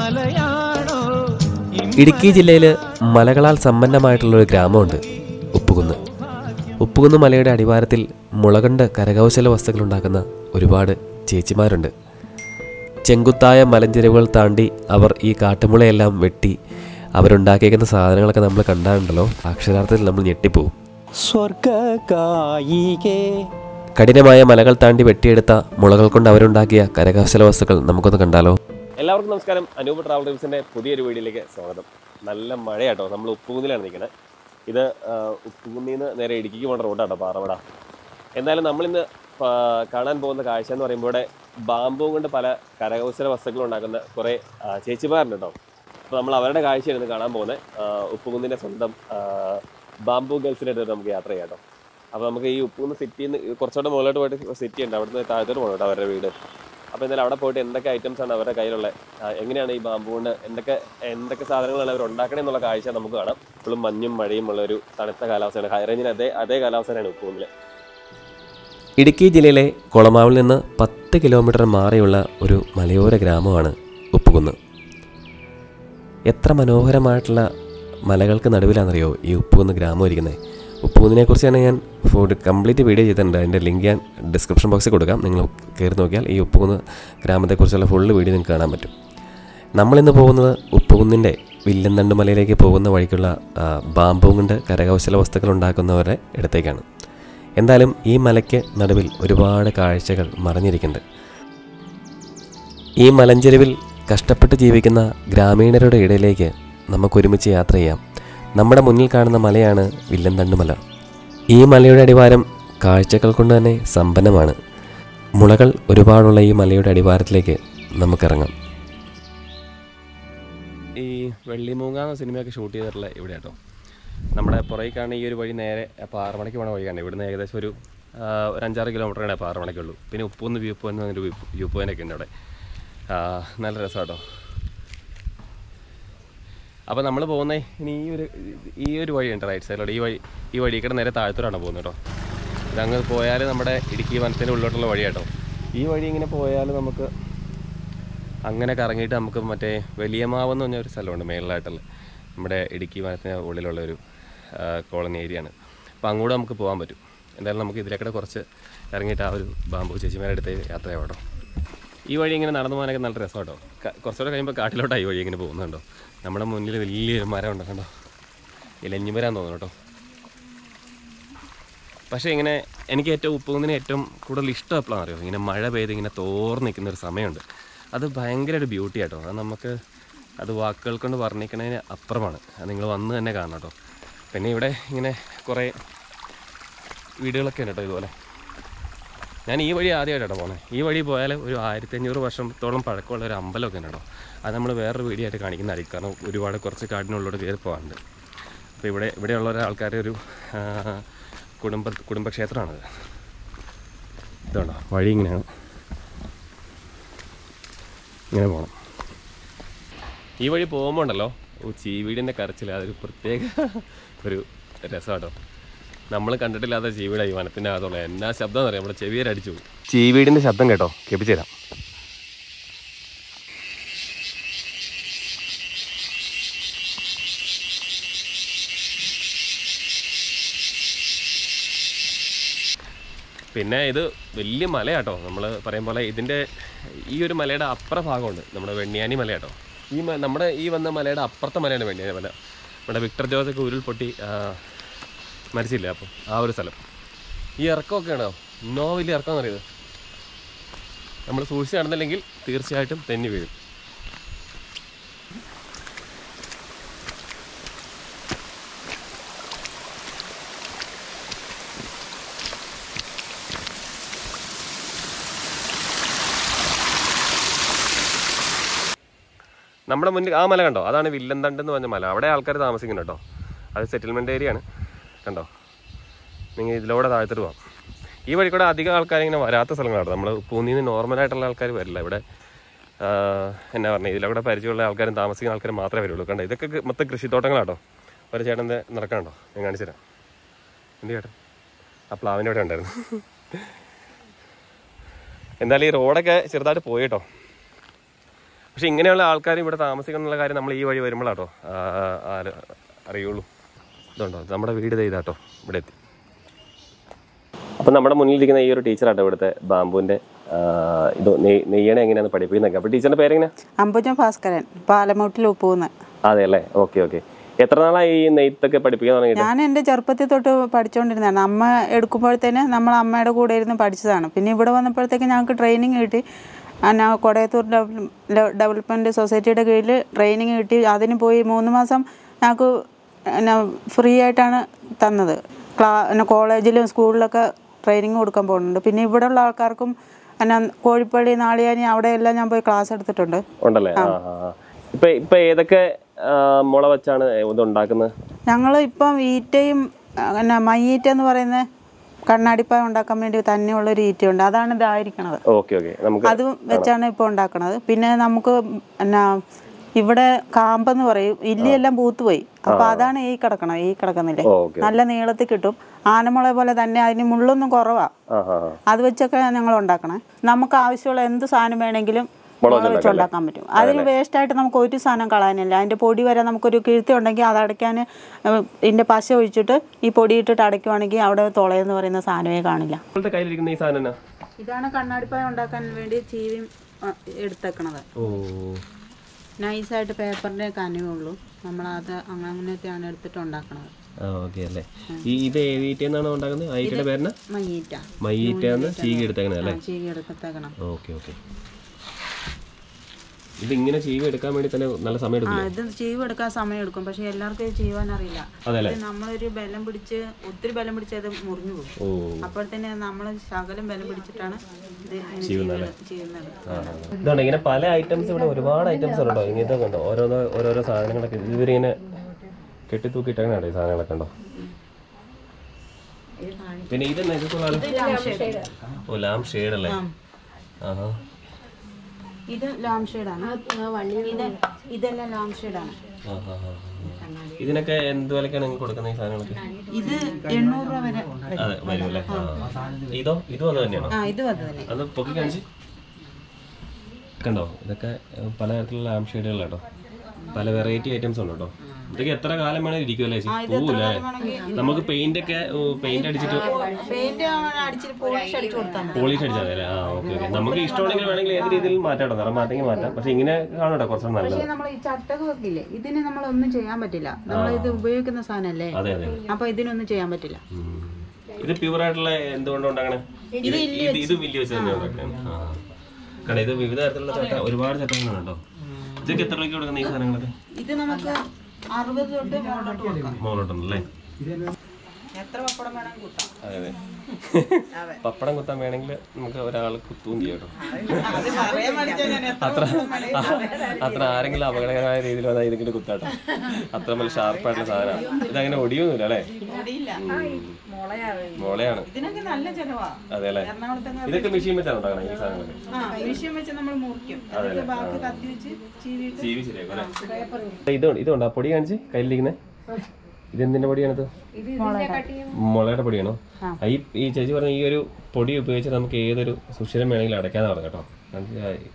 മലയാണോ ഇടുക്കി ജില്ലയിൽ മലകളാൽ സമ്പന്നമായിട്ടുള്ള ഒരു ഗ്രാമമുണ്ട് ഉപ്പുകുന്ന് ഉപ്പുകുന്ന് മലയുടെ അടിവാരത്തിൽ മുളകണ്ട് കരകൗശല വസ്തുക്കൾ ഉണ്ടാക്കുന്ന ഒരുപാട് ചേച്ചിമാരുണ്ട് ചെങ്കുത്തായ മലഞ്ചെരുവുകൾ താണ്ടി അവർ ഈ കാട്ടുമുളയെല്ലാം വെട്ടി അവരുണ്ടാക്കിയേക്കുന്ന സാധനങ്ങളൊക്കെ നമ്മൾ കണ്ടാലുണ്ടല്ലോ അക്ഷരാർത്ഥത്തിൽ നമ്മൾ ഞെട്ടിപ്പോവും സ്വർഗ കായികേ കഠിനമായ മലകൾ താണ്ടി വെട്ടിയെടുത്ത മുളകൾ കൊണ്ട് അവരുണ്ടാക്കിയ കരകൗശല വസ്തുക്കൾ നമുക്കൊന്ന് കണ്ടാലോ എല്ലാവർക്കും നമസ്കാരം അനൂപ് ട്രാവൽ ഡ്രീംസിൻ്റെ പുതിയൊരു വീഡിയോയിലേക്ക് സ്വാഗതം നല്ല മഴയാട്ടോ നമ്മൾ ഉപ്പുകുന്നിലാണ് നിൽക്കുന്നത് ഇത് ആ, ഉപ്പുകുന്നിൽ നിന്ന് നേരെ ഇടുക്കിക്ക് പോകേണ്ട റോഡാട്ടോ പാറവട എന്നാലും നമ്മളിന്ന് പ- കാണാൻ പോകുന്ന കാഴ്ച എന്ന് പറയുമ്പോൾ ഇവിടെ ബാമ്പൂ കൊണ്ട് പല കരകൗശല വസ്തുക്കൾ ഉണ്ടാക്കുന്ന കുറേ ആ, ചേച്ചിമാരുണ്ട് കേട്ടോ അപ്പോൾ നമ്മൾ അവരുടെ കാഴ്ചയാണ് കാണാൻ പോകുന്നത് ഉപ്പുകുന്നിൻ്റെ സ്വന്തം ആ, ബാമ്പൂ ഗേൾസിനായിട്ട് നമുക്ക് യാത്ര ചെയ്യാം കേട്ടോ അപ്പോൾ നമുക്ക് ഈ ഉപ്പുകുന്ന് സിറ്റിയിൽ നിന്ന് കുറച്ചുകൂടെ മുകളിലോട്ട് പോയിട്ട് സിറ്റി ഉണ്ട് അവിടുന്ന് താഴത്തോട്ട് പോകണം കേട്ടോ അവരുടെ വീട് അപ്പോൾ എന്തായാലും അവിടെ പോയിട്ട് എന്തൊക്കെ ഐറ്റംസ് ആണ് അവരുടെ കയ്യിലുള്ള എങ്ങനെയാണ് ഈ ബാമ്പു കൊണ്ട് എന്തൊക്കെ എന്തൊക്കെ സാധനങ്ങളാണ് അവർ ഉണ്ടാക്കണേ എന്നുള്ള കാഴ്ച നമുക്ക് കാണാം ഇപ്പോഴും മഞ്ഞും മഴയും ഉള്ള ഒരു തണുത്ത കാലാവസ്ഥയാണ് ഹൈ റേഞ്ചിന് അതേ അതേ കാലാവസ്ഥയാണ് ഉപ്പുകുന്നിൽ ഇടുക്കി ജില്ലയിലെ കുളമാവിൽ നിന്ന് പത്ത് കിലോമീറ്റർ മാറിയുള്ള ഒരു മലയോര ഗ്രാമമാണ് ഉപ്പുകുന്ന് എത്ര മനോഹരമായിട്ടുള്ള മലകൾക്ക് നടുവിലാണെന്നറിയോ ഈ ഉപ്പുകുന്ന് ഗ്രാമം ഇരിക്കുന്നത് ഉപ്പുകുന്നിനെ കുറിച്ചാണ് ഞാൻ ഫുഡ് കംപ്ലീറ്റ് വീഡിയോ ചെയ്തിട്ടുണ്ട് അതിൻ്റെ ലിങ്ക് ഞാൻ ഡിസ്ക്രിപ്ഷൻ ബോക്സിൽ കൊടുക്കാം നിങ്ങൾ കയറി നോക്കിയാൽ ഈ ഉപ്പുകുന്ന് ഗ്രാമത്തെക്കുറിച്ചുള്ള ഫുള്ള് വീഡിയോ നിങ്ങൾക്ക് കാണാൻ പറ്റും നമ്മളിന്ന് പോകുന്നത് ഉപ്പുകുന്നിൻ്റെ വില്ലന്തണ്ട് മലയിലേക്ക് പോകുന്ന വഴിക്കുള്ള ആ, ബാമ്പൂ കൊണ്ട് കരകൗശല വസ്തുക്കൾ ഉണ്ടാക്കുന്നവരുടെ ഇടത്തേക്കാണ് എന്തായാലും ഈ മലയ്ക്ക് നടുവിൽ ഒരുപാട് കാഴ്ചകൾ മറഞ്ഞിരിക്കുന്നുണ്ട് ഈ മലഞ്ചെരുവിൽ കഷ്ടപ്പെട്ട് ജീവിക്കുന്ന ഗ്രാമീണരുടെ ഇടയിലേക്ക് നമുക്കൊരുമിച്ച് യാത്ര ചെയ്യാം നമ്മുടെ മുന്നിൽ കാണുന്ന മലയാണ് വില്ലന്തണ്ട് മല ഈ മലയുടെ അടിവാരം കാഴ്ചകൾ കൊണ്ട് തന്നെ സമ്പന്നമാണ് മുളകൾ ഒരുപാടുള്ള ഈ മലയുടെ അടിവാരത്തിലേക്ക് നമുക്കിറങ്ങാം ഈ വെള്ളിമൂങ്ങ എന്ന സിനിമയൊക്കെ ഷൂട്ട് ചെയ്തിട്ടുള്ള ഇവിടെ കേട്ടോ നമ്മുടെ പുറകെ കാണുന്ന ഈ ഒരു വഴി നേരെ പാറമണയ്ക്ക് പോണ വഴിയാണ് ഇവിടുന്ന് ഏകദേശം ഒരു ആ, ഒരു അഞ്ചാറ് കിലോമീറ്ററാണ് പാറമണയ്ക്കുള്ളൂ പിന്നെ ഉപ്പൂന്ന് വ്യൂ പോയിന്റ് എന്നൊരു വ്യൂ പോയിൻ്റൊക്കെ ഉണ്ട് അവിടെ ആ, നല്ല രസം കേട്ടോ അപ്പോൾ നമ്മൾ പോകുന്നത് ഇനി ഈ ഒരു ഈ ഒരു വഴിയുണ്ട് റൈറ്റ് സൈഡിലൂടെ ഈ വഴി ഈ വഴി കൂടെ നേരെ താഴത്തോടാണ് പോകുന്നത് കേട്ടോ ഇതങ്ങ് പോയാൽ നമ്മുടെ ഇടുക്കി വനത്തിൻ്റെ ഉള്ളിലോട്ടുള്ള വഴിയാട്ടോ ഈ വഴി ഇങ്ങനെ പോയാൽ നമുക്ക് അങ്ങനെ കറങ്ങിയിട്ട് നമുക്ക് മറ്റേ വലിയമാവ് എന്ന് പറഞ്ഞ ഒരു സ്ഥലമുണ്ട് മേളിലായിട്ടുള്ള നമ്മുടെ ഇടുക്കി വനത്തിന് ഉള്ളിലുള്ള ഒരു ആ, കോളനി ഏരിയ ആണ് അപ്പോൾ അങ്ങോട്ട് നമുക്ക് പോകാൻ പറ്റും എന്തായാലും നമുക്ക് ഇതിലേക്കൂടെ കുറച്ച് ഇറങ്ങിയിട്ട് ആ ഒരു ബാമ്പു ചേച്ചിമാരുടെ അടുത്ത് യാത്ര ചെയ്യാം കേട്ടോ ഈ വഴി ഇങ്ങനെ നടന്നു പോകാനൊക്കെ നല്ല രസം കേട്ടോ ക- കുറച്ചുകൂടെ കഴിയുമ്പോൾ കാട്ടിലോട്ടാണ് ഈ വഴി ഇങ്ങനെ പോകുന്നുണ്ടോ നമ്മുടെ മുന്നിൽ വലിയൊരു മരം ഉണ്ട് കണ്ടോ ഇലഞ്ഞിമരാൻ തോന്നുന്നു കേട്ടോ പക്ഷേ ഇങ്ങനെ എനിക്ക് ഏറ്റവും ഉപ്പുകുന്നിന് ഏറ്റവും കൂടുതൽ ഇഷ്ടം എപ്പോഴാണെന്ന് അറിയോ ഇങ്ങനെ മഴ പെയ്ത് ഇങ്ങനെ തോർന്ന് നിൽക്കുന്ന ഒരു സമയമുണ്ട് അത് ഭയങ്കര ഒരു ബ്യൂട്ടി ആട്ടോ അത് നമുക്ക് അത് വാക്കുകൾ കൊണ്ട് വർണ്ണിക്കണതിന് അപ്പുറമാണ് അത് നിങ്ങൾ വന്ന് തന്നെ കാണണം കേട്ടോ പിന്നെ ഇവിടെ ഇങ്ങനെ കുറേ വീടുകളൊക്കെ ഉണ്ട് കേട്ടോ ഇതുപോലെ ഞാൻ ഈ വഴി ആദ്യമായിട്ടോ പോണേ ഈ വഴി പോയാൽ ഒരു ആയിരത്തി അഞ്ഞൂറ് വർഷത്തോളം പഴക്കമുള്ള ഒരു അമ്പലമൊക്കെ ഉണ്ട് കേട്ടോ അത് നമ്മൾ വേറൊരു വീഡിയോ ആയിട്ട് കാണിക്കുന്നതായിരിക്കും കാരണം ഒരുപാട് കുറച്ച് കാടിനുള്ളോട് കയറി പോകാറുണ്ട് അപ്പോൾ ഇവിടെ ഇവിടെയുള്ള ആൾക്കാരുടെ ഒരു ആ, കുടുംബ കുടുംബക്ഷേത്രമാണത് ഇതുണ്ടോ വഴി ഇങ്ങനെയാണ് ഇങ്ങനെ പോകണം ഈ വഴി പോകുമ്പോൾ ഉണ്ടല്ലോ ഓ ചീവീടിൻ്റെ കരച്ചിൽ അതൊരു പ്രത്യേക ഒരു രസമാട്ടോ നമ്മൾ കണ്ടിട്ടില്ലാത്ത ചീവീടാ ഈ വനത്തിൻ്റെ അകത്തുള്ള എന്നാ ശബ്ദം എന്നറിയാം നമ്മുടെ ചെവിയേൽ അടിച്ചു പോകും ചീവീടിൻ്റെ ശബ്ദം കേട്ടോ കേൾപ്പിച്ചു തരാം പിന്നെ ഇത് വലിയ മലയാട്ടോ നമ്മൾ പറയും പോലെ ഇതിൻ്റെ ഈ ഒരു മലയുടെ അപ്പുറ ഭാഗമുണ്ട് നമ്മുടെ വെണ്ണിയാനി മലയാട്ടോ ഈ മ- നമ്മുടെ ഈ വന്ന മലയുടെ അപ്പുറത്തെ മലയാണ് വെണ്ണിയാനി മല നമ്മുടെ വിക്ടർ ജോസൊക്കെ ഉരുൾപൊട്ടി ആ, മരിച്ചില്ല അപ്പം ആ ഒരു സ്ഥലം ഈ ഇറക്കമൊക്കെ ആണോ ഇന്നോ വലിയ ഇറക്കം എന്നറിയത് നമ്മൾ സൂക്ഷിച്ച് നടന്നില്ലെങ്കിൽ തീർച്ചയായിട്ടും തെന്നി വീഴും നമ്മുടെ മുന്നിൽ ആ മല കണ്ടോ അതാണ് വില്ലന്തണ്ട് എന്ന് പറഞ്ഞ മല അവിടെ ആൾക്കാർ താമസിക്കുന്നു കേട്ടോ അത് സെറ്റിൽമെൻറ്റ് ഏരിയ ആണ് കണ്ടോ നിങ്ങൾ ഇതിലൂടെ താഴത്തോട്ട് പോകാം ഈ വഴി കൂടെ അധികം ആൾക്കാർ ഇങ്ങനെ വരാത്ത സ്ഥലങ്ങളാണ് നമ്മൾ പൂന്നിന്ന് നോർമലായിട്ടുള്ള ആൾക്കാർ വരില്ല ഇവിടെ ആ, എന്നാ പറഞ്ഞത് ഇതിലൂടെ പരിചയമുള്ള ആൾക്കാരും താമസിക്കുന്ന ആൾക്കാരും മാത്രമേ വരുള്ളൂ കണ്ടോ ഇതൊക്കെ കൃ- മൊത്തം കൃഷിത്തോട്ടങ്ങളാട്ടോ ഒരു ചേട്ടൻ്റെ നടക്കണ്ടോ ഞാൻ കാണിച്ചു തരാം എന്ത് ചേട്ടൻ ആ പ്ലാവിൻ്റെ അവിടെ ഉണ്ടായിരുന്നു എന്തായാലും ഈ റോഡൊക്കെ ചെറുതായിട്ട് പോയി കേട്ടോ പക്ഷെ ഇങ്ങനെയുള്ള ആൾക്കാർ ഇവിടെ താമസിക്കുന്ന കാര്യം നമ്മൾ ഈ വഴി വരുമ്പോഴാട്ടോ അറിയുള്ളൂ ഇതുണ്ടോ നമ്മുടെ വീട് ദേ ഇതാട്ടോ ഇവിടെ എത്തി അപ്പം നമ്മുടെ മുന്നിലിരിക്കുന്ന ഈ ഒരു ടീച്ചറാട്ടോ ഇവിടുത്തെ ബാമ്പുവിൻ്റെ ഇത് നെയ്- നെയ്യണ എങ്ങനെയാണ് പഠിപ്പിക്കുന്നതൊക്കെ അപ്പോൾ ടീച്ചറിൻ്റെ പേരെങ്ങനെ അംബുജ ഭാസ്കരൻ പാലമൂട്ടിൽ ഉപ്പൂന്ന് അതെ അല്ലേ ഓക്കെ ഓക്കെ എത്ര നാളായി ഈ നെയ്ത്തൊക്കെ പഠിപ്പിക്കാൻ തുടങ്ങിയിട്ട് ഞാൻ എൻ്റെ ചെറുപ്പത്തിൽ തൊട്ട് പഠിച്ചുകൊണ്ടിരുന്നതാണ് അമ്മ എടുക്കുമ്പോഴത്തേന് നമ്മൾ അമ്മയുടെ കൂടെ ഇരുന്ന് പഠിച്ചതാണ് പിന്നെ ഇവിടെ വന്നപ്പോഴത്തേക്ക് ഞങ്ങൾക്ക് ട്രെയിനിങ് കിട്ടി ഞാൻ കൊടയത്തൂർ ഡെവലപ്മെൻറ്റ് സൊസൈറ്റിയുടെ കീഴിൽ ട്രെയിനിങ് കിട്ടി അതിന് പോയി മൂന്ന് മാസം ഞങ്ങൾക്ക് എന്നാ ഫ്രീ ആയിട്ടാണ് തന്നത് ക്ലാ എന്നാ കോളേജിലും സ്കൂളിലൊക്കെ ട്രെയിനിങ് കൊടുക്കാൻ പോകുന്നുണ്ട് പിന്നെ ഇവിടെയുള്ള ആൾക്കാർക്കും എന്നാ കോഴിപ്പള്ളി നാളിയാനി അവിടെയെല്ലാം ഞാൻ പോയി ക്ലാസ് എടുത്തിട്ടുണ്ട് ഉണ്ടല്ലേ ആ ആ ആ. ഇപ്പൊ ഇപ്പൊ ഏതൊക്കെ ആ, മുള വെച്ചാണ് ഇത് ഉണ്ടാക്കുന്നത് ഞങ്ങൾ ഇപ്പം ഈറ്റയും പിന്നെ മയ്യീറ്റ എന്ന് പറയുന്ന കണ്ണാടിപ്പായ ഉണ്ടാക്കാൻ വേണ്ടി തന്നെയുള്ള ഒരു ഈറ്റയുണ്ട് അതാണ് ഇതായിരിക്കണത് ഓക്കെ ഓക്കെ നമുക്ക് അത് വെച്ചാണ് ഇപ്പോൾ ഉണ്ടാക്കണത് പിന്നെ നമുക്ക് എന്നാ ഇവിടെ കാമ്പെന്ന് പറയും ഇല്ലിയെല്ലാം പൂത്തുപോയി അപ്പൊ അതാണ് ഈ കിടക്കണത് ഈ കിടക്കുന്നില്ലേ ഓക്കെ നല്ല നീളത്തിൽ കിട്ടും ആനമുള പോലെ തന്നെ അതിന് മുള്ളൊന്നും കുറവാ ആ ആ ആ. അത് വെച്ചൊക്കെ ഞങ്ങൾ ഉണ്ടാക്കണേ നമുക്ക് ആവശ്യമുള്ള എന്ത് സാധനം വേണമെങ്കിലും മുളക് മുളക് വെച്ച് ഉണ്ടാക്കാൻ പറ്റും അതിന് വേസ്റ്റ് ആയിട്ട് നമുക്ക് ഒരു സാധനം കളയാനില്ല അതിന്റെ പൊടി വരെ നമുക്കൊരു കിഴുത്തി ഉണ്ടെങ്കിൽ അത് അടയ്ക്കാൻ ഇതിന്റെ പശ ഒഴിച്ചിട്ട് ഈ പൊടി ഇട്ടിട്ട് അടയ്ക്കുവാണെങ്കിൽ അവിടെ തുളയെന്ന് പറയുന്ന സാധനമേ കാണില്ല ഇപ്പോഴത്തെ കയ്യിലിരിക്കുന്ന ഈ സാധനം എന്നാ? ഇതാണ് കണ്ണാടിപ്പായ ഉണ്ടാക്കാൻ വേണ്ടി ചീവിയും എടുത്തേക്കണത് ഓ നൈസായിട്ട് പേപ്പറിന്റെ കനവേ ഉള്ളൂ നമ്മളത് അങ്ങനത്തെയാണ് എടുത്തിട്ട് ഉണ്ടാക്കണത് ആ ഓക്കെ അല്ലേ ഈ ഇത് ഏതീറ്റെന്നാണ് ഉണ്ടാക്കുന്നത് ഐറ്റയുടെ പേരിന് മയ്യീറ്റ മയ്യീറ്റന്ന് ചീകി എടുത്തേക്കണേ അല്ലേ ചീവി എടുക്കത്തേക്കണം ഓക്കെ ഓക്കെ ഇത് ഇങ്ങനെ ചീകി എടുക്കാൻ വേണ്ടി തന്നെ നല്ല സമയം ആ എടുക്കില്ലേ ഇത് ചീവ് എടുക്കാൻ സമയം എടുക്കും പക്ഷെ എല്ലാവർക്കും ഇത് ചെയ്യുവാൻ അറിയില്ല അതെല്ലേ ഇത് നമ്മളൊരു ബലം പിടിച്ച് ഒത്തിരി ബലം പിടിച്ച് അത് മുറിഞ്ഞു പോകും ഓ അപ്പോഴത്തേന് നമ്മൾ ശകലം ബലം പിടിച്ചിട്ടാണ് ഇത് ഇങ്ങനെ ചെയ്യുന്നത് ചെയ്യുന്നത് ഇതുണ്ട് ഇങ്ങനെ പല ഐറ്റംസ് ഇവിടെ ഒരുപാട് ഐറ്റംസ് ഉണ്ടോ ഇങ്ങനത്തെ ഉണ്ടോ ഓരോന്നോ ഓരോരോ സാധനങ്ങളൊക്കെ ഇവരിങ്ങനെ കെട്ടിത്തൂക്കിയിട്ടാണ് ഈ സാധനങ്ങളൊക്കെ ഉണ്ടോ പിന്നെ ഇത് നെഗറ്റീവ് ഓ ലാം ഷെയ്ഡ് അല്ലേ ആഹാ ഇത് ലാം ഷെയ്ഡാണ് ഇത് ഇതെല്ലാം ലാം ഷെയ്ഡാണ് ആഹാ, ആഹാ, ആഹാ. ഇതിനൊക്കെ എന്ത് വിലക്കാണ് നിങ്ങൾ കൊടുക്കുന്ന ഈ സാധനങ്ങളൊക്കെ ഇത് എണ്ണൂറ് രൂപ വരെ അതെ വരും അല്ലേ ആ. ഇതോ ഇതും അത് തന്നെയാണോ ആ ഇതും അത് തന്നെ അത് പൊക്കി കാണിച്ച് കണ്ടോ ഇതൊക്കെ ഏഹ്, പല തരത്തിലുള്ള ലാം ഷെയ്ഡുകൾ കേട്ടോ പല വെറൈറ്റി ഐറ്റംസ് ഉണ്ട് കേട്ടോ ഇതൊക്കെ എത്ര കാലം വേണേലും ഇരിക്കുമല്ലേ ചേച്ചി പോവില്ലേ നമുക്ക് പെയിന്റ് ഒക്കെ പെയിന്റ് അടിച്ചിട്ട് പെയിന്റ് അടിച്ചിട്ട് പോളിഷ് അടിച്ചു കൊടുത്താൽ മതി പോളിഷ് അടിച്ചാൽ മതി അല്ലേ ആ ഓക്കെ ഓക്കെ നമുക്ക് ഇഷ്ടമുണ്ടെങ്കിൽ വേണമെങ്കിൽ ഏത് രീതിയിൽ മാറ്റാം കേട്ടോ നിറം മാറ്റെങ്കിൽ മാറ്റാം പക്ഷെ ഇങ്ങനെ കാണട്ടോ കുറച്ചുകൂടെ നല്ലത് പക്ഷേ നമ്മൾ ഈ ചട്ടകം ഒക്കെ ഇല്ലേ ഇതിന് നമ്മൾ ഒന്നും ചെയ്യാൻ പറ്റില്ല നമ്മൾ ഇത് ഉപയോഗിക്കുന്ന സാധനമല്ലേ അതെ അതെ അപ്പൊ ഇതിനൊന്നും ചെയ്യാൻ പറ്റില്ല ഉം. ഇത് പ്യൂർ ആയിട്ടുള്ള എന്തുകൊണ്ട് ഉണ്ടാക്കണേ ഇത് ഇത് ഇത് വലിയ വെച്ച് തന്നെ ഉണ്ടാക്കണേ ആ കാരണം ഇത് വിവിധ തരത്തിലുള്ള ചട്ട ഒരുപാട് ചട്ടങ്ങളുണ്ട് കേട്ടോ ഇതൊക്കെ എത്ര രൂപയ്ക്ക് കൊടുക്കുന്ന ഈ സാധനങ്ങളൊക്കെ ഇത് നമുക്ക് അറുപത് തൊട്ട് മുകളിലോട്ട് കൊടുക്കാം മോളോട്ടുണ്ടല്ലേ എത്ര പപ്പടം വേണമെങ്കിൽ കൂട്ടാം അതെ അതെ പപ്പടം കുത്താൻ വേണമെങ്കിൽ നമുക്ക് ഒരാൾ കുത്തുകയും ചെയ്യാം കേട്ടോ അത് പറയാൻ വേണ്ടിയിട്ടാ ഞാൻ എത്ര അത്ര അത്ര ആരെങ്കിലും അപകടകരമായ രീതിയിൽ വന്നാൽ ഇതിങ്ങനെ കുത്താട്ടോ അത്ര നല്ല ഷാർപ്പായിട്ടുള്ള സാധനമാണ് ഇതങ്ങനെ ഒടിയൊന്നുമില്ല അല്ലേ പൊടിയില്ല മോളയാണ് ഇതിനൊക്കെ നല്ല ചെലവാ അതെ അല്ലേ എറണാകുളത്തൊക്കെ ഇതൊക്കെ മെഷീൻ വെച്ചാണ് ഉണ്ടാക്കണേ ഈ സാധനങ്ങളൊക്കെ ആ വിഷയം വെച്ച് നമ്മൾ മുറിക്കും എന്നിട്ട് ബാക്കി കത്തി വെച്ച് ചീവിയിട്ട് ജീവി ശരിയാക്കും അല്ലേ ഇതുണ്ട് ഇതുണ്ട് ആ പൊടി കാണിച്ച് കയ്യിലിരിക്കുന്നത് ഇതെന്തിന്റെ പൊടിയാണിത് മുളയുടെ പൊടിയാണോ ആ, ഈ ഈ ചേച്ചി പറഞ്ഞ ഈ ഒരു പൊടി ഉപയോഗിച്ച് നമുക്ക് ഏതൊരു സുഷിരം വേണമെങ്കിലും അടയ്ക്കാന്ന് പറഞ്ഞു കേട്ടോ മനസ്സിലായി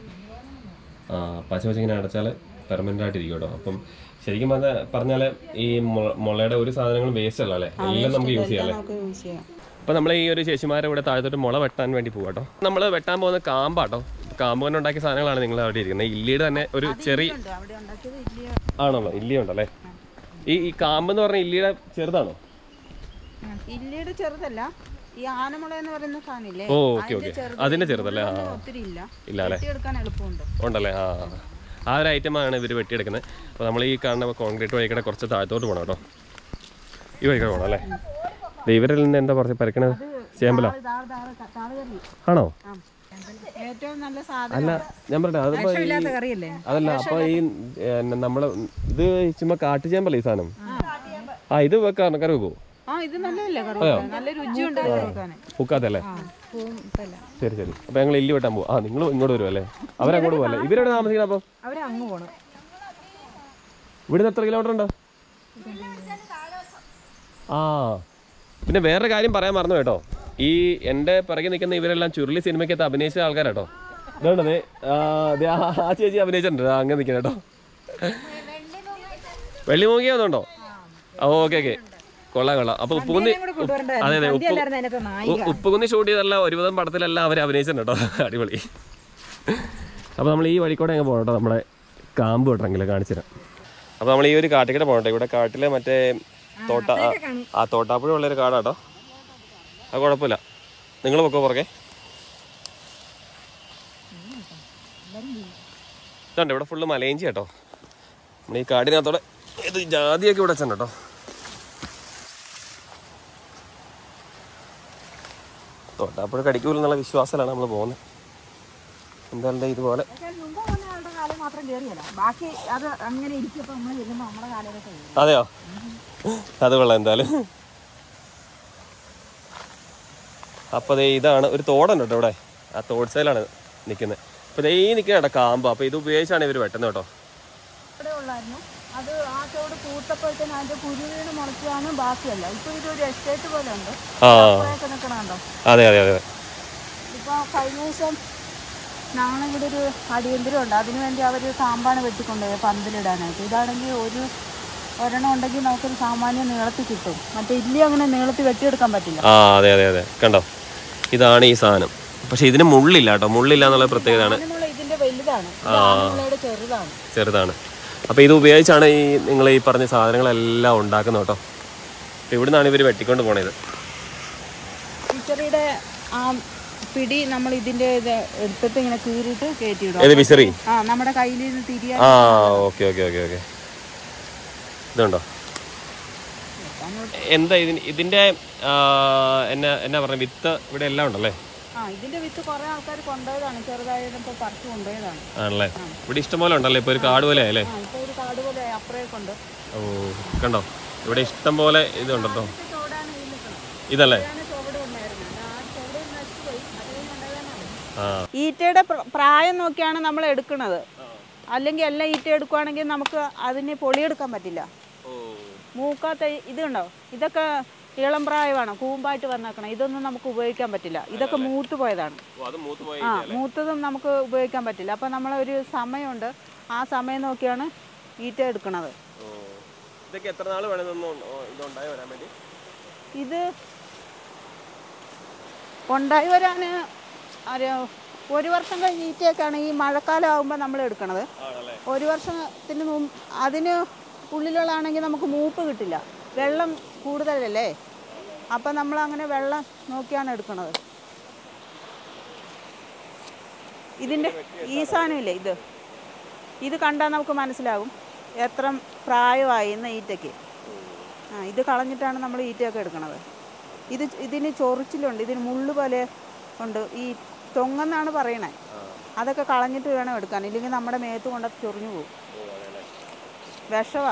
ആ പച്ച പച്ച ഇങ്ങനെ അടച്ചാൽ പെർമനന്റ് ആയിട്ടിരിക്കും കേട്ടോ അപ്പം ശരിക്കും പറഞ്ഞാൽ പറഞ്ഞാൽ ഈ മു- മുളയുടെ ഒരു സാധനങ്ങളും വേസ്റ്റ് അല്ല അല്ലേ എല്ലാം നമുക്ക് യൂസ് ചെയ്യാം അല്ലേ നമുക്ക് യൂസ് ചെയ്യാം അപ്പോൾ നമ്മൾ ഈ ഒരു ചേച്ചിമാരെ ഇവിടെ താഴത്തോട്ട് മുള വെട്ടാൻ വേണ്ടി പോകാം കേട്ടോ നമ്മൾ വെട്ടാൻ പോകുന്ന കാമ്പാട്ടോ കാമ്പ് കൊണ്ട് ഉണ്ടാക്കിയ സാധനങ്ങളാണ് നിങ്ങൾ അവിടെ ഇരിക്കുന്നത് ഇല്ലിയുടെ തന്നെ ഒരു ചെറിയ അവിടെ ഉണ്ടാക്കിയത് ഇല്ല ആണല്ലോ ഇല്ലി ഉണ്ടല്ലേ ഈ ഈ കാമ്പ് എന്ന് പറഞ്ഞ ഇല്ലിയുടെ ചെറുതാണോ ഇല്ലയുടെ ചെറുതല്ല ഈ ആനമുള എന്ന് പറയുന്ന സാധനമില്ലേ ഓ ഓക്കെ ഓക്കെ അതിന്റെ ചെറുതല്ലേ ആ ഒത്തിരി ഇല്ല ഇല്ല അല്ലേ എടുക്കാൻ എളുപ്പമുണ്ട് ഉണ്ടല്ലേ ആ ആ ഒരു ഐറ്റമാണ് ഇവർ വെട്ടിയെടുക്കുന്നത് അപ്പോൾ നമ്മൾ ഈ കാണുന്ന കോൺക്രീറ്റ് വഴിക്കടെ കുറച്ച് താഴത്തോട്ട് പോകണം കേട്ടോ ഈ വഴിക്കടെ പോകണം അല്ലേ ദേ ഇവരിൽ നിന്ന് എന്താ കുറച്ച് പരക്കണത് ചേമ്പലോ താഴെ താഴെ താഴെ കറി ആണോ ഏറ്റവും നല്ല സാധനം അല്ല ഞാൻ പറയട്ടെ അതിപ്പോ ഈ കറിയല്ലേ അതല്ല അപ്പൊ ഈ ഏ, നമ്മള് ഇത് ചുമ്മാ കാട്ടുചേമ്പല്ലേ ഈ സാധനം ആ ഇത് വെക്കാൻ കറി വെക്കോ ആ ഇത് നല്ലതല്ലേ കറി വെക്കാൻ? നല്ല രുചിയുണ്ട് കറി വെക്കാൻ പൂക്കാത്തല്ലേ ശരി ശരി അപ്പൊ ഞങ്ങൾ ഇല്ലി വെട്ടാൻ പോകും ആ നിങ്ങൾ ഇങ്ങോട്ട് വരും അല്ലേ അവരങ്ങോട്ട് പോകല്ലേ ഇവരെവിടെ താമസിക്കണം അപ്പൊ അവര് അങ്ങ് പോണം ഇവിടുന്ന് എത്ര കിലോമീറ്റർ ഉണ്ട് ആ പിന്നെ വേറൊരു കാര്യം പറയാൻ മറന്നു കേട്ടോ ഈ എൻ്റെ പിറകെ നിൽക്കുന്ന ഇവരെല്ലാം ചുരുളി സിനിമയ്ക്കകത്ത് അഭിനയിച്ച ആൾക്കാരാട്ടോ ഇതുകൊണ്ട് ദേ, ആ, ദേ ആ ആ ചേച്ചി അഭിനയിച്ചിട്ടുണ്ട് ആ, അങ്ങനെ നിൽക്കണം കേട്ടോ വെള്ളി മൂങ്ങിയാന്നുണ്ടോ ഓക്കെ ഓക്കെ കൊള്ളാം കൊള്ളാം അപ്പൊ ഉപ്പുകുന്നി അതെ അതെ ഉപ്പ് ഉ- ഉപ്പുകുന്നി ഷൂട്ട് ചെയ്തല്ല ഒരുവിധം പടത്തിലെല്ലാം അവർ അഭിനയിച്ചിട്ടുണ്ട് കേട്ടോ അടിപൊളി അപ്പോൾ നമ്മൾ ഈ വഴിക്കൂടെ അങ്ങ് പോകണം കേട്ടോ നമ്മുടെ കാമ്പ് വിട്ടെങ്കിൽ കാണിച്ചു തരാം അപ്പോൾ നമ്മൾ ഈ ഒരു കാട്ടിക്കൂടെ പോകട്ടെ ഇവിടെ കാട്ടിലെ മറ്റേ തോട്ട ആ- ആ തോട്ടാപ്പുഴ ഉള്ളൊരു കാടാട്ടോ അത് കുഴപ്പമില്ല നിങ്ങൾ പൊക്കോ പുറകെ ഇതുണ്ട് ഇവിടെ ഫുള്ള് മലയിഞ്ചി കേട്ടോ നമ്മുടെ ഈ കാടിനകത്തോടെ ഇത് ജാതിയൊക്കെ ഇവിടെ വെച്ചിട്ടുണ്ട് കേട്ടോ തോട്ടാപ്പുഴ കടിക്കൂല എന്നുള്ള വിശ്വാസത്തിലാണ് നമ്മൾ പോകുന്നത് എന്തായാലും ദേ ഇതുപോലെ മുമ്പ് വന്ന ആളുടെ കാലം മാത്രം കയറിയല്ല ബാക്കി അത് അങ്ങനെ ഇരിക്കുമ്പോൾ നമ്മൾ ചെല്ലുമ്പോൾ നമ്മുടെ കാലമൊക്കെ കയറി അതെയോ അത് കൊള്ളാം എന്തായാലും അപ്പൊ ദേ ഇതാണ് ഒരു തോടുണ്ട് കേട്ടോ ഇവിടെ ആ തോട് സൈഡിലാണ് നിൽക്കുന്നത് അപ്പൊ ദേ ഈ നിൽക്കുന്ന കേട്ടോ കാമ്പ് അപ്പൊ ഇത് ഉപയോഗിച്ചാണ് ഇവർ വെട്ടുന്നത് കേട്ടോ ഇവിടെ ഉള്ളായിരുന്നു അത് ആ ചോട് കൂട്ടപ്പോഴത്തേന് അതിന്റെ കുരു വീണ് മുളച്ചാണ് ബാക്കിയല്ല ഇപ്പൊ ഇതൊരു എസ്റ്റേറ്റ് പോലെ ഉണ്ട് ആ അപ്പോഴൊക്കെ നിൽക്കണുണ്ടോ അതെ അതെ അതെ ഇപ്പൊ കഴിഞ്ഞ ദിവസം ഞങ്ങളിവിടെ ഒരു അടിയന്തരം ഉണ്ട് അതിനു വേണ്ടി അവർ സാമ്പാണ് വെട്ടിക്കൊണ്ടുപോയി പന്തലിടാനായിട്ട് ഇതാണെങ്കിൽ ഒരു ഒരെണ്ണം ഉണ്ടെങ്കിൽ നമുക്കൊരു സാമാന്യ നീളത്തിൽ കിട്ടും മറ്റേ ഇല്ലി അങ്ങനെ നീളത്തിൽ വെട്ടിയെടുക്കാൻ പറ്റില്ല ആ അതെ അതെ അതെ കണ്ടോ ഇതാണ് ഈ സാധനം പക്ഷെ ഇതിന് മുള്ളില്ല കേട്ടോ മുള്ളില്ല എന്നുള്ള പ്രത്യേകതയാണ് അതിനുള്ള ഇതിന്റെ വലുതാണ് ഇതാണുള്ളയുടെ ചെറുതാണ് ചെറുതാണ് അപ്പോൾ ഇത് ഉപയോഗിച്ചാണ് ഈ നിങ്ങൾ ഈ പറഞ്ഞ സാധനങ്ങളെല്ലാം ഉണ്ടാക്കുന്നത് കേട്ടോ അപ്പോൾ ഇവിടുന്നാണ് ഇവർ വെട്ടിക്കൊണ്ട് പോണത് ഫിഷറിയുടെ ആ പിടി നമ്മൾ ഇതിന്റെ ഇത് എടുത്തിട്ട് ഇങ്ങനെ കീറിയിട്ട് കയറ്റിയിടും ഏത് വിശറി ആ നമ്മുടെ കയ്യിൽ നിന്ന് തിരിയാൻ ആ ഓക്കെ ഓക്കെ ഓക്കെ ഓക്കെ ഇതുണ്ടോ എന്താ ഇതിന് ഇതിന്റെ ആ, എന്നാ എന്നാ പറഞ്ഞ വിത്ത് ഇവിടെ എല്ലാം ഉണ്ടല്ലേ ആ ഇതിന്റെ വിത്ത് കുറെ ആൾക്കാർ കൊണ്ടുപോയതാണ് ചെറുതായിട്ട് ഇപ്പൊ പറിച്ചു കൊണ്ടുപോയതാണ് ആണല്ലേ ഇവിടെ ഇഷ്ടംപോലെ ഉണ്ടല്ലേ ഇപ്പൊ ഒരു കാട് പോലെ അല്ലേ ആ ഇപ്പൊ ഒരു കാട് പോലെ അപ്പുറേക്ക് ഉണ്ട് ഓ കണ്ടോ ഇവിടെ ഇഷ്ടം പോലെ ഇതുണ്ടോ ചോടാണ് ഈ നിൽക്കുന്നത് ഇതല്ലേ ഇതാണ് ചുവട് ഉണ്ടായിരുന്നത് ആ ചുവട് നശിച്ചു പോയി അത് കഴിഞ്ഞ് ആ ഈറ്റയുടെ പ്ര- പ്രായം നോക്കിയാണ് നമ്മൾ എടുക്കുന്നത് അല്ലെങ്കിൽ എല്ലാം ഈറ്റ എടുക്കുവാണെങ്കിൽ നമുക്ക് അതിന് പൊളിയെടുക്കാൻ പറ്റില്ല മൂക്കാത്ത ഇത് കണ്ടോ ഇതൊക്കെ ഇളം പ്രായമാണ് കൂമ്പായിട്ട് വന്നേക്കണം ഇതൊന്നും നമുക്ക് ഉപയോഗിക്കാൻ പറ്റില്ല ഇതൊക്കെ മൂത്ത് പോയതാണ് ഓ, അത് മൂത്ത് പോയി ആ മൂത്തതും നമുക്ക് ഉപയോഗിക്കാൻ പറ്റില്ല അപ്പം നമ്മളൊരു സമയമുണ്ട് ആ സമയം നോക്കിയാണ് ഈറ്റ എടുക്കണത് ഓ. ഇതൊക്കെ എത്ര നാൾ വേണം ഇതൊന്ന് ഇതുണ്ടായി വരാൻ വേണ്ടി ഇത് ഉണ്ടായി വരാൻ ഒരു ഒരു വർഷം കഴിഞ്ഞ് ഈറ്റയൊക്കെയാണ് ഈ മഴക്കാലം ആകുമ്പോൾ നമ്മൾ എടുക്കണത് ആണല്ലേ ഒരു വർഷത്തിന് മുമ്പ് അതിന് ഉള്ളിലുള്ളതാണെങ്കിൽ നമുക്ക് മൂപ്പ് കിട്ടില്ല വെള്ളം കൂടുതലല്ലേ അപ്പം നമ്മൾ അങ്ങനെ വെള്ളം നോക്കിയാണ് എടുക്കണത് ഇതിൻ്റെ ഈ സാധനമില്ലേ ഇത് ഇത് കണ്ടാൽ നമുക്ക് മനസ്സിലാകും എത്ര പ്രായമായി എന്ന ഈറ്റയ്ക്ക് ആ ഇത് കളഞ്ഞിട്ടാണ് നമ്മൾ ഈറ്റയൊക്കെ എടുക്കണത് ഇത് ഇതിന് ചൊറിച്ചിലുണ്ട് ഇതിന് മുള്ളു പോലെ ഉണ്ട് ഈ തൊങ്ങെന്നാണ് പറയണേ അതൊക്കെ കളഞ്ഞിട്ട് വേണം എടുക്കാൻ ഇല്ലെങ്കിൽ നമ്മുടെ മേത്ത് കൊണ്ട് ചൊറിഞ്ഞു പോകും വിഷവാ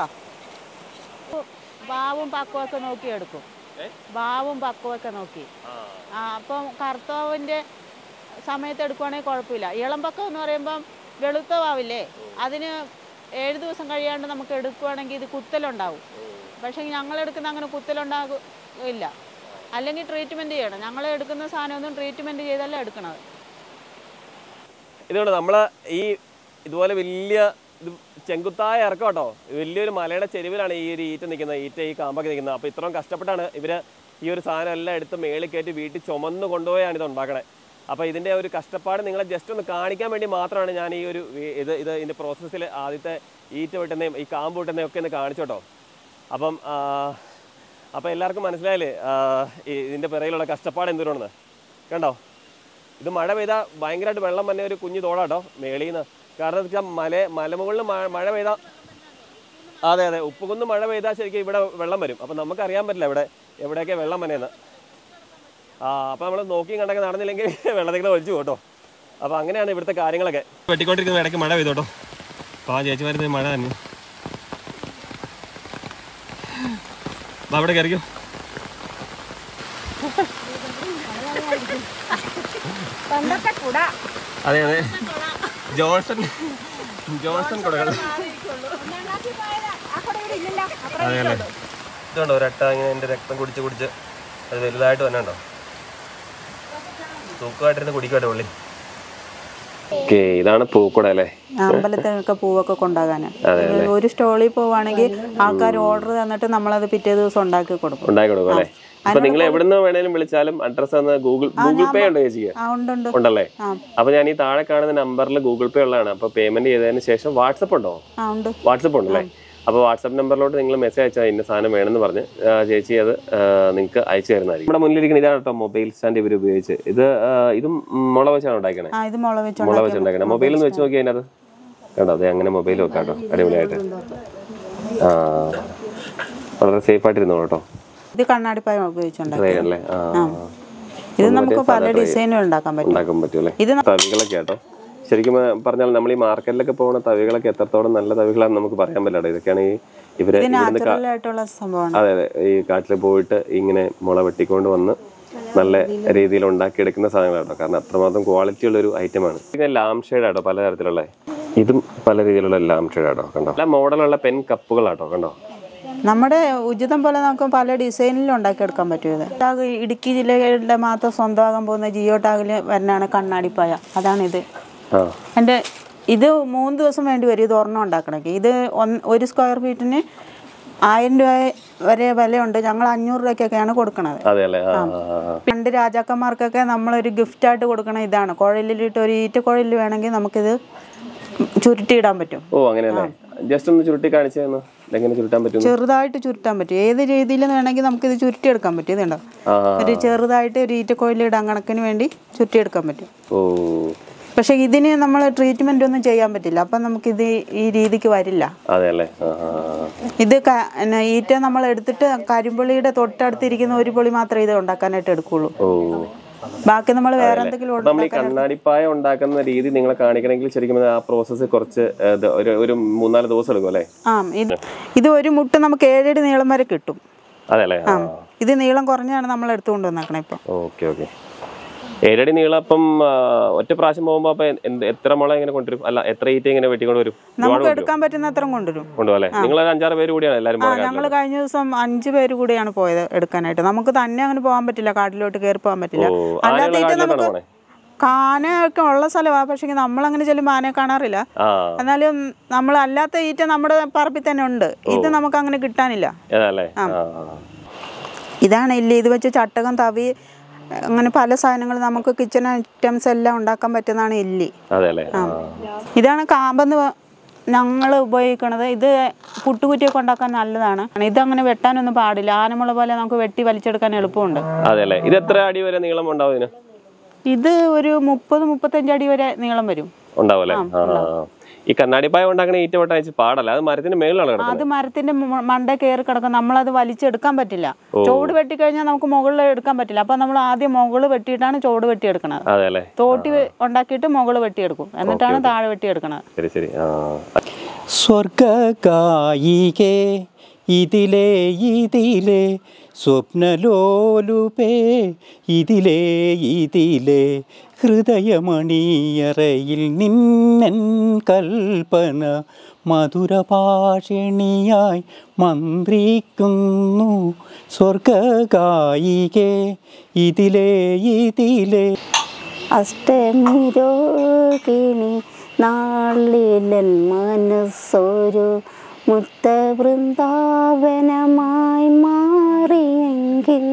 ബാവും പക്കമൊക്കെ നോക്കി എടുക്കും ബാവും പക്കമൊക്കെ നോക്കി ആ അപ്പം കറുത്തവാവിൻ്റെ സമയത്ത് എടുക്കുവാണെങ്കിൽ കുഴപ്പമില്ല ഇളം പക്കം എന്ന് പറയുമ്പം വെളുത്ത വാവില്ലേ അതിന് ഏഴ് ദിവസം കഴിയാണ്ട് നമുക്ക് എടുക്കുവാണെങ്കിൽ ഇത് കുത്തലുണ്ടാവും പക്ഷേ ഞങ്ങൾ എടുക്കുന്ന അങ്ങനെ കുത്തലുണ്ടാകില്ല അല്ലെങ്കിൽ ട്രീറ്റ്മെൻറ്റ് ചെയ്യണം ഞങ്ങൾ എടുക്കുന്ന സാധനമൊന്നും ട്രീറ്റ്മെൻറ്റ് ചെയ്തല്ല എടുക്കണത് ഇതുകൊണ്ട് നമ്മൾ ഈ ഇതുപോലെ വലിയ ഇത് ചെങ്കുത്തായ ഇറക്കം കേട്ടോ വലിയൊരു മലയുടെ ചെരുവിലാണ് ഈ ഒരു ഈറ്റ നിൽക്കുന്നത് ഈറ്റ ഈ കാമ്പൊക്കെ നിൽക്കുന്നത് അപ്പോൾ ഇത്രയും കഷ്ടപ്പെട്ടാണ് ഇവർ ഈ ഒരു സാധനം എല്ലാം എടുത്ത് മേളിൽ കയറ്റി വീട്ടിൽ ചുമന്ന് കൊണ്ടുപോയാണ് ഇത് ഉണ്ടാക്കണേ അപ്പോൾ ഇതിൻ്റെ ഒരു കഷ്ടപ്പാട് നിങ്ങളെ ജസ്റ്റ് ഒന്ന് കാണിക്കാൻ വേണ്ടി മാത്രമാണ് ഞാൻ ഈ ഒരു വി- ഇത് ഇത് ഇതിൻ്റെ പ്രോസസ്സിൽ ആദ്യത്തെ ഈറ്റ വെട്ടുന്നതും ഈ കാമ്പ് വെട്ടുന്നതും ഒക്കെ ഒന്ന് കാണിച്ചു കേട്ടോ അപ്പം ആ, അപ്പോൾ എല്ലാവർക്കും മനസ്സിലായില്ലേ ആ, ഈ ഇതിൻ്റെ പിറയിലുള്ള കഷ്ടപ്പാട് എന്തോരാണെന്ന് കണ്ടോ ഇത് മഴ പെയ്താൽ ഭയങ്കരമായിട്ട് വെള്ളം വന്ന ഒരു കുഞ്ഞു തോടാട്ടോ മേളിൽ നിന്ന് കാരണം എന്താ വെച്ചാൽ മല മലമുകളിൽ മഴ മഴ പെയ്താൽ അതെ അതെ ഉപ്പുകുന്ന് മഴ പെയ്താൽ ശരിക്കും ഇവിടെ വെള്ളം വരും അപ്പം നമുക്കറിയാൻ പറ്റില്ല ഇവിടെ എവിടെയൊക്കെ വെള്ളം വന്നേന്ന് ആ അപ്പം നമ്മൾ നോക്കി കണ്ടൊക്കെ നടന്നില്ലെങ്കിൽ വെള്ളത്തിൽ ഒലിച്ചു കേട്ടോ അപ്പം അങ്ങനെയാണ് ഇവിടുത്തെ കാര്യങ്ങളൊക്കെ വെട്ടിക്കൊണ്ടിരിക്കുന്ന ഇടയ്ക്ക് മഴ പെയ്തോട്ടോ അപ്പോൾ ആ ചേച്ചി വരുന്നത് മഴ തന്നെ അപ്പം അവിടെ കയറിക്കോ പണ്ടത്തെ കുട അതെ അതെ ജോൺസൺ ജോൺസൺ കുടകൾ ഒന്നാം ക്ലാസ്സിൽ പോയത് ആ കുട ഇവിടെ ഇല്ലല്ലോ അപ്പുറം അതെ അല്ലേ ഇതുണ്ടോ ഒരട്ട ഇങ്ങനെ എൻ്റെ രക്തം കുടിച്ച് കുടിച്ച് അത് വലുതായിട്ട് തന്നെ ഉണ്ടോ തൂക്കമായിട്ടിരുന്ന് കുടിക്കട്ടെ ഉള്ളി ഓക്കെ ഇതാണ് പൂക്കുട അല്ലേ അമ്പലത്തിനൊക്കെ പൂവൊക്കെ കൊണ്ടാകാന് ഒരു സ്റ്റോളിൽ പോവാണെങ്കിൽ ആൾക്കാർ ഓർഡർ തന്നിട്ട് നമ്മളത് പിറ്റേ ദിവസം ഉണ്ടാക്കി കൊടുക്കും ഉണ്ടാക്കി കൊടുക്കും അല്ലേ അപ്പൊ നിങ്ങൾ എവിടുന്ന് വേണേലും വിളിച്ചാലും അഡ്രസ് തന്ന ഗൂഗിൾ ഗൂഗിൾ പേ ഉണ്ടോ ചേച്ചിക്ക് ആ ഉണ്ട് ഉണ്ട് ഉണ്ടല്ലേ ആ. അപ്പൊ ഞാൻ ഈ താഴെ കാണുന്ന നമ്പറിൽ ഗൂഗിൾ പേ ഉള്ളതാണ് അപ്പൊ പേയ്മെന്റ് ചെയ്തതിന് ശേഷം വാട്സപ്പ് ഉണ്ടോ ആ ഉണ്ട് വാട്സപ്പ് ഉണ്ടല്ലേ അപ്പോൾ വാട്സപ്പ് നമ്പറിലോട്ട് നിങ്ങൾ മെസ്സേജ് അയച്ചാൽ ഇന്ന സാധനം വേണമെന്ന് പറഞ്ഞ് ആ, ചേച്ചി അത് നിങ്ങൾക്ക് അയച്ചു തരുന്നതായിരിക്കും നമ്മുടെ മുന്നിലിരിക്കുന്ന ഇതാണ് കേട്ടോ മൊബൈൽ സ്റ്റാൻഡ് ഇവർ ഉപയോഗിച്ച് ഇത് ആ, ഇതും മുള വെച്ചാണ് ഉണ്ടാക്കണേ ആ ഇത് മുള വെച്ച് മുള വെച്ച് ഉണ്ടാക്കണേ മൊബൈൽ ഒന്ന് വെച്ച് നോക്കി അതിനകത്ത് കേട്ടോ അതെ അങ്ങനെ മൊബൈൽ വെക്കാം കേട്ടോ അടിപൊളിയായിട്ട് ആ വളരെ സേഫ് ആയിട്ടിരുന്നോ കേട്ടോ ഇത് കണ്ണാടിപ്പായം ഉപയോഗിച്ചുണ്ടാക്കി ട്രേ അല്ലേ ആ ഇത് നമുക്ക് പല ഡിസൈനും ഉണ്ടാക്കാൻ പറ്റും ഉണ്ടാക്കാൻ പറ്റൂലേ ഇത് തവികളൊക്കെ കേട്ടോ ശരിക്കും പറഞ്ഞാൽ നമ്മൾ ഈ മാർക്കറ്റിലൊക്കെ പോകുന്ന തവികളൊക്കെ എത്രത്തോളം നല്ല തവികളാണെന്ന് നമുക്ക് പറയാൻ പറ്റില്ല ഇതൊക്കെയാണ് ഈ ഇവര് ഇത് ഇവിടുന്ന് കാ- നാച്ചുറൽ ആയിട്ടുള്ള സംഭവമാണ് അതെ അതെ ഈ കാട്ടിൽ പോയിട്ട് ഇങ്ങനെ മുള വെട്ടിക്കൊണ്ട് വന്ന് നല്ല രീതിയിൽ ഉണ്ടാക്കിയെടുക്കുന്ന സാധനങ്ങളാട്ടോ കാരണം അത്രമാത്രം ക്വാളിറ്റി ഉള്ള ഒരു ഐറ്റമാണ് പിന്നെ ലാം ഷെയ്ഡ് ആട്ടോ പലതരത്തിലുള്ള ഇതും പല രീതിയിലുള്ള ലാം ഷെയ്ഡ് ആട്ടോ കണ്ടോ നല്ല മോഡലുള്ള പെൻ കപ്പുകളാട്ടോ കണ്ടോ നമ്മുടെ ഉചിതം പോലെ നമുക്ക് പല ഡിസൈനിലും ഉണ്ടാക്കിയെടുക്കാൻ പറ്റും ഇത് ടാഗ് ഇടുക്കി ജില്ലയുടെ മാത്രം സ്വന്തമാകാൻ പോകുന്ന ജിയോ ടാഗിൽ വരുന്നതാണ് കണ്ണാടിപ്പായ അതാണിത് ആ എൻ്റെ ഇത് മൂന്ന് ദിവസം വേണ്ടി വരും ഇത് ഒരെണ്ണം ഉണ്ടാക്കണമെങ്കിൽ ഇത് ഒന്ന് ഒരു സ്ക്വയർ ഫീറ്റിന് ആയിരം രൂപ വരെ വിലയുണ്ട് ഞങ്ങൾ അഞ്ഞൂറ് രൂപയ്ക്കൊക്കെയാണ് കൊടുക്കുന്നത് അതെ അല്ലേ ആ ആ, ആ. പണ്ട് രാജാക്കന്മാർക്കൊക്കെ നമ്മളൊരു ഗിഫ്റ്റായിട്ട് കൊടുക്കണ ഇതാണ് കുഴലിലിട്ട് ഒരു ഈറ്റ കുഴലിൽ വേണമെങ്കിൽ നമുക്കിത് ചുരുട്ടിയിടാൻ പറ്റും ഓ അങ്ങനെയല്ലേ ജസ്റ്റ് ഒന്ന് ചുരുട്ടി കാണിച്ചു തന്നു എങ്ങനെ ചുരുട്ടാൻ പറ്റും ചെറുതായിട്ട് ചുരുട്ടാൻ പറ്റും ഏത് രീതിയിൽ വേണമെങ്കിൽ നമുക്കിത് ചുരുട്ടിയെടുക്കാൻ പറ്റും ഇതുണ്ടോ ആ ഒരു ചെറുതായിട്ട് ഒരു ഈറ്റക്കോയിലിടാൻ കണക്കിന് വേണ്ടി ചുരുട്ടിയെടുക്കാൻ പറ്റും ഓ പക്ഷേ ഇതിന് നമ്മൾ ട്രീറ്റ്മെൻ്റ് ഒന്നും ചെയ്യാൻ പറ്റില്ല അപ്പം നമുക്കിത് ഈ രീതിക്ക് വരില്ല അതെ അല്ലേ ആ ആ, ആ. ഇത് ക- പിന്നെ ഈറ്റ നമ്മൾ എടുത്തിട്ട് കരിമ്പുള്ളിയുടെ തൊട്ടടുത്തിരിക്കുന്ന ഒരു പൊളി മാത്രമേ ഇത് ഉണ്ടാക്കാനായിട്ട് എടുക്കുള്ളൂ ഓ ബാക്കി നമ്മൾ വേറെ എന്തെങ്കിലും അപ്പൊ നമ്മൾ ഈ കണ്ണാടിപ്പായ ഉണ്ടാക്കുന്ന രീതി നിങ്ങളെ കാണിക്കണമെങ്കിൽ ശരിക്കും പറഞ്ഞാൽ ആ പ്രോസസ്സ് കുറച്ച് ഏ, ഇത് ഒരു ഒരു മൂന്നാല് ദിവസം എടുക്കും അല്ലേ ആ ഇത് ഇത് ഒരു മുട്ട് നമുക്ക് ഏഴടി നീളം വരെ കിട്ടും അതെ അല്ലേ ആ ഇത് നീളം കുറഞ്ഞാണ് നമ്മൾ എടുത്തുകൊണ്ട് വന്നേക്കണേ ഇപ്പം ഓക്കെ ഓക്കെ ഏഴടി നീളം അപ്പം ആ, ഒറ്റ പ്രാവശ്യം പോകുമ്പോ അപ്പൊ എന്ത് എത്ര മുള ഇങ്ങനെ കൊണ്ടുവരും അല്ല എത്ര ഈറ്റ ഇങ്ങനെ വെട്ടിക്കൊണ്ട് വരും ഒരുപാട് നമുക്ക് എടുക്കാൻ പറ്റുന്ന അത്ര കൊണ്ടുവരും കൊണ്ടുപോകും അല്ലേ നിങ്ങൾ ഒരു അഞ്ചാറ് പേര് കൂടിയാണ് എല്ലാവരും ആ മുള ഞങ്ങൾ കഴിഞ്ഞ ദിവസം അഞ്ച് പേര് കൂടിയാണ് പോയത് എടുക്കാനായിട്ട് നമുക്ക് തന്നെ അങ്ങനെ പോകാൻ പറ്റില്ല കാട്ടിലോട്ട് കയറി പോകാൻ പറ്റില്ല ഓ അല്ലാതെ ആനയുള്ള ഇത് കാട്ടിലോട്ടാണ് നമുക്ക് പോണേ കാനയൊക്കെ ഉള്ള സ്ഥലമാണ് പക്ഷേ നമ്മളങ്ങനെ ചെല്ലുമ്പോൾ ആനയെ കാണാറില്ല ആ എന്നാലും നമ്മൾ അല്ലാത്ത ഈറ്റ നമ്മുടെ പറമ്പിൽ തന്നെ ഉണ്ട് ഇത് നമുക്ക് അങ്ങനെ കിട്ടാനില്ല അതല്ലേ ആ ഇതാണ് ഇല്ല ഇത് വെച്ച് ചട്ടകം തവി അങ്ങനെ പല സാധനങ്ങൾ നമുക്ക് കിച്ചൺ ഐറ്റംസ് എല്ലാം ഉണ്ടാക്കാൻ പറ്റുന്നതാണ് ഇല്ലി അതെ അല്ലേ ആ ഇതാണ് കാമ്പെന്ന് ഞങ്ങൾ ഉപയോഗിക്കണത് ഇത് പുട്ടുകുറ്റിയൊക്കെ ഉണ്ടാക്കാൻ നല്ലതാണ് ഇതങ്ങനെ വെട്ടാനൊന്നും പാടില്ല ആനമുള പോലെ നമുക്ക് വെട്ടി വലിച്ചെടുക്കാൻ എളുപ്പമുണ്ട് അതെ അല്ലേ ഇത് എത്ര അടി വരെ നീളം ഉണ്ടാവും ഇതിന് ഇത് ഒരു മുപ്പത് മുപ്പത്തഞ്ച് അടി വരെ നീളം വരും ഉണ്ടാവും അല്ലേ ആ ആ, ആ. ഈ കണ്ണാടിപ്പായ ഉണ്ടാക്കണ ഈറ്റ വെട്ടാൻ വെച്ച് പാടല്ല അത് മരത്തിന്റെ മേളിലാണ് കിടക്കുന്നത് അത് മരത്തിന്റെ മ- മണ്ട കയറി കിടക്കും നമ്മളത് വലിച്ചെടുക്കാൻ പറ്റില്ല ചോട് വെട്ടിക്കഴിഞ്ഞാൽ നമുക്ക് മുകളിൽ എടുക്കാൻ പറ്റില്ല അപ്പൊ നമ്മൾ ആദ്യം മുകളിൽ വെട്ടിയിട്ടാണ് ചോട് വെട്ടിയെടുക്കണത് അതെ അല്ലേ തോട്ടി വെ- ഉണ്ടാക്കിയിട്ട് മുകളിൽ വെട്ടിയെടുക്കും എന്നിട്ടാണ് താഴെ വെട്ടിയെടുക്കണത് ശരി ശരി ആ സ്വർഗകായികേ ഇതിലേ ഇതിലേ സ്വപ്നലോലുപേ ഇതിലേ ഇതിലേ ഹൃദയമണിയറയിൽ നിന്നൻ കൽപ്പന മധുരഭാഷിണിയായി മന്ത്രിക്കുന്നു സ്വർഗകായികേ ഇതിലേ ഇതിലേ അഷ്ടമി രോഹിണി നാളിലൻ മനസ്സൊരു മുത്തവൃന്ദാവനമായി മാറിയെങ്കിൽ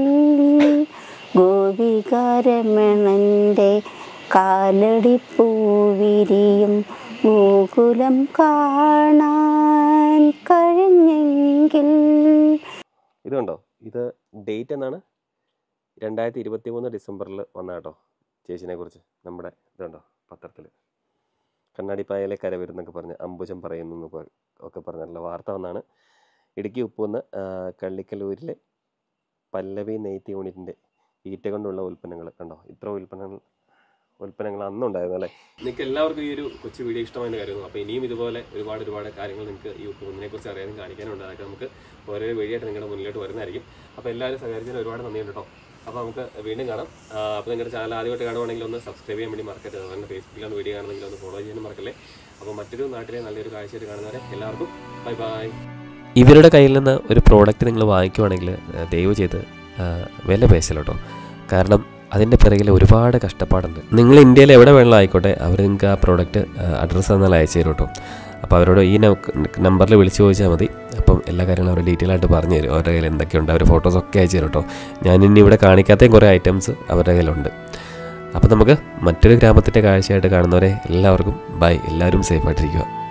ഗോപികാരമണന്റെ കാലടി പൂവിരിയും ഗോകുലം കാണാൻ കഴിഞ്ഞെങ്കിൽ ഇതുണ്ടോ ഇത് ഡേറ്റ് എന്നാണ് രണ്ടായിരത്തി ഇരുപത്തി മൂന്ന് ഡിസംബറിൽ വന്ന കേട്ടോ ചേച്ചിനെ കുറിച്ച് നമ്മുടെ ഇതുണ്ടോ പത്രത്തിൽ കണ്ണാടിപ്പായലെ കര വരുന്നൊക്കെ പറഞ്ഞ് അംബുജം പറയുന്നു എന്ന് പ- ഒക്കെ പറഞ്ഞിട്ടുള്ള വാർത്ത വന്നാണ് ഇടുക്കി ഉപ്പുന്ന് കള്ളിക്കലൂരിലെ പല്ലവി നെയ്ത്ത് യൂണിറ്റിൻ്റെ ഈറ്റ കൊണ്ടുള്ള ഉൽപ്പന്നങ്ങൾ കണ്ടോ ഇത്ര ഉൽപ്പന്നങ്ങൾ ഉൽപ്പന്നങ്ങൾ അന്നുണ്ടായിരുന്നു അല്ലേ നിങ്ങൾക്ക് എല്ലാവർക്കും ഈ ഒരു കൊച്ചു വീഡിയോ ഇഷ്ടമായെന്ന് കരുതുന്നു അപ്പോൾ ഇനിയും ഇതുപോലെ ഒരുപാട് ഒരുപാട് കാര്യങ്ങൾ നിങ്ങൾക്ക് ഈ ഉപ്പുകുന്നിനെ കുറിച്ച് അറിയാനും കാണിക്കാനും അതൊക്കെ നമുക്ക് ഓരോ വീഡിയോ ആയിട്ട് നിങ്ങളുടെ മുന്നിലോട്ട് വരുന്നതായിരിക്കും അപ്പോൾ എല്ലാവരും സഹകരിച്ചതിന് ഒരുപാട് നന്ദിയുണ്ട് കേട്ടോ അപ്പോൾ നമുക്ക് വീണ്ടും കാണാം അപ്പോൾ നിങ്ങളുടെ ചാനൽ ആദ്യമായിട്ട് കാണുവാണെങ്കിൽ ഒന്ന് സബ്സ്ക്രൈബ് ചെയ്യാൻ വേണ്ടി മറക്കരുത് അതുപോലെ ഫേസ്ബുക്കിലാണ് വീഡിയോ കാണുന്നെങ്കിൽ ഒന്ന് ഫോളോ ചെയ്യാനും മറക്കല്ലേ അപ്പോൾ മറ്റൊരു നാട്ടിലെ നല്ലൊരു കാഴ്ചയായിട്ട് കാണുന്നവരെ എല്ലാവർക്കും ബൈ ബൈ ഇവരുടെ കയ്യിൽ നിന്ന് ഒരു പ്രോഡക്റ്റ് നിങ്ങൾ വാങ്ങിക്കുവാണെങ്കിൽ ദയവ് ചെയ്ത് ആ, വില പേശല കേട്ടോ കാരണം അതിൻ്റെ പിറകിൽ ഒരുപാട് കഷ്ടപ്പാടുണ്ട് നിങ്ങൾ ഇന്ത്യയിൽ എവിടെ വേണമെങ്കിലും ആയിക്കോട്ടെ അവർ നിങ്ങൾക്ക് ആ പ്രോഡക്റ്റ് അഡ്രസ്സ് തന്നാൽ അയച്ചു തരും കേട്ടോ അപ്പോൾ അവരോട് ഈ നമ്പറിൽ വിളിച്ച് ചോദിച്ചാൽ മതി അപ്പം എല്ലാ കാര്യങ്ങളും അവർ ഡീറ്റെയിൽ ആയിട്ട് പറഞ്ഞു തരും അവരുടെ കയ്യിൽ എന്തൊക്കെയുണ്ട് അവർ ഫോട്ടോസൊക്കെ അയച്ചു തരും കേട്ടോ ഞാൻ ഇനി ഇവിടെ കാണിക്കാത്തയും കുറേ ഐറ്റംസ് അവരുടെ കയ്യിലുണ്ട് അപ്പോൾ നമുക്ക് മറ്റൊരു ഗ്രാമത്തിൻ്റെ കാഴ്ചയായിട്ട് കാണുന്നവരെ എല്ലാവർക്കും ബൈ എല്ലാവരും സേഫായിട്ടിരിക്കുക